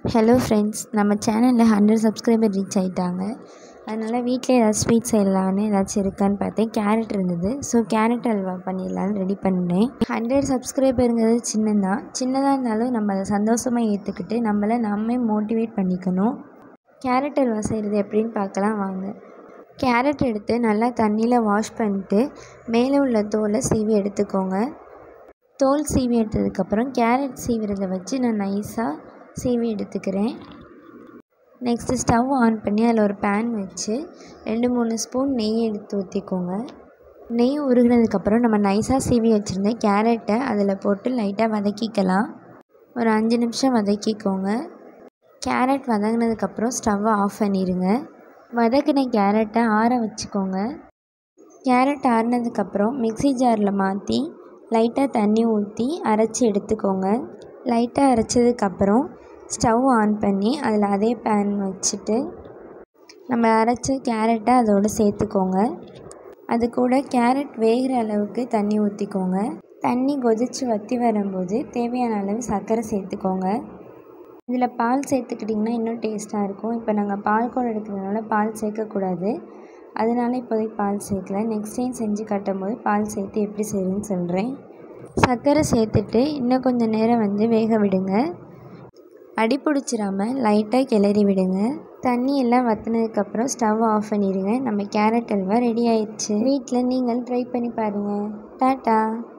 hello friends நம்ம சேனலில் hundred subscriber reach ஆகிட்டாங்க அதனால் வீட்டில் ஏதாவது ஸ்வீட் செய்யலான்னு ஏதாச்சும் இருக்கான்னு பார்த்தேன் கேரட் இருந்தது ஸோ கேரட் அல்வா பண்ணிடலான்னு ரெடி பண்ணேன் ஹண்ட்ரட் சப்ஸ்கிரைபருங்கிறது சின்னதான் சின்னதாக இருந்தாலும் நம்ம அதை சந்தோஷமாக ஏற்றுக்கிட்டு நம்மளை நம்மே மோட்டிவேட் பண்ணிக்கணும் கேரட் அல்வா செய்கிறது எப்படின்னு பார்க்கலாம் வாங்க கேரட் எடுத்து நல்லா தண்ணியில் வாஷ் பண்ணிட்டு மேலே உள்ள தோலை சீவி எடுத்துக்கோங்க தோல் சீவி எடுத்ததுக்கப்புறம் கேரட் சீவிறதை வச்சு நான் நைஸாக சீவி எடுத்துக்கிறேன் நெக்ஸ்ட்டு ஸ்டவ் ஆன் பண்ணி அதில் ஒரு பேன் வச்சு ரெண்டு மூணு ஸ்பூன் நெய் எடுத்து ஊற்றிக்கோங்க நெய் உருகினதுக்கப்புறம் நம்ம நைஸாக சீவி வச்சுருந்த கேரட்டை அதில் போட்டு லைட்டாக வதக்கிக்கலாம் ஒரு அஞ்சு நிமிஷம் வதக்கிக்கோங்க கேரட் வதங்கினதுக்கப்புறம் ஸ்டவ்வை ஆஃப் பண்ணிடுங்க வதக்கின கேரட்டை ஆற வச்சுக்கோங்க கேரட் ஆறினதுக்கப்புறம் மிக்ஸி ஜாரில் மாற்றி லைட்டாக தண்ணி ஊற்றி அரைச்சி எடுத்துக்கோங்க லைட்டாக அரைச்சதுக்கப்புறம் ஸ்டவ் ஆன் பண்ணி அதில் அதே பேன் வச்சுட்டு நம்ம அரைச்ச கேரட்டை அதோடு சேர்த்துக்கோங்க அது கூட கேரட் வேகிற அளவுக்கு தண்ணி ஊற்றிக்கோங்க தண்ணி கொதித்து வற்றி வரும்போது தேவையான அளவு சர்க்கரை சேர்த்துக்கோங்க இதில் பால் சேர்த்துக்கிட்டிங்கன்னா இன்னும் டேஸ்ட்டாக இருக்கும் இப்போ நாங்கள் பால் கூட எடுக்கிறதுனால பால் சேர்க்கக்கூடாது அதனால இப்போதைக்கு பால் சேர்க்கல நெக்ஸ்ட் டைம் செஞ்சு கட்டும்போது பால் சேர்த்து எப்படி செய்யுன்னு சொல்கிறேன் சர்க்கரை சேர்த்துட்டு இன்னும் கொஞ்சம் நேரம் வந்து வேக விடுங்க அடி பிடிச்சிராம லைட்டாக கிளறி விடுங்க தண்ணி எல்லாம் வற்றினதுக்கப்புறம் ஸ்டவ் ஆஃப் பண்ணிடுங்க நம்ம கேரட் அல்வா ரெடி ஆயிடுச்சு வீட்டில் நீங்கள் ட்ரை பண்ணி பாருங்கள் டாட்டா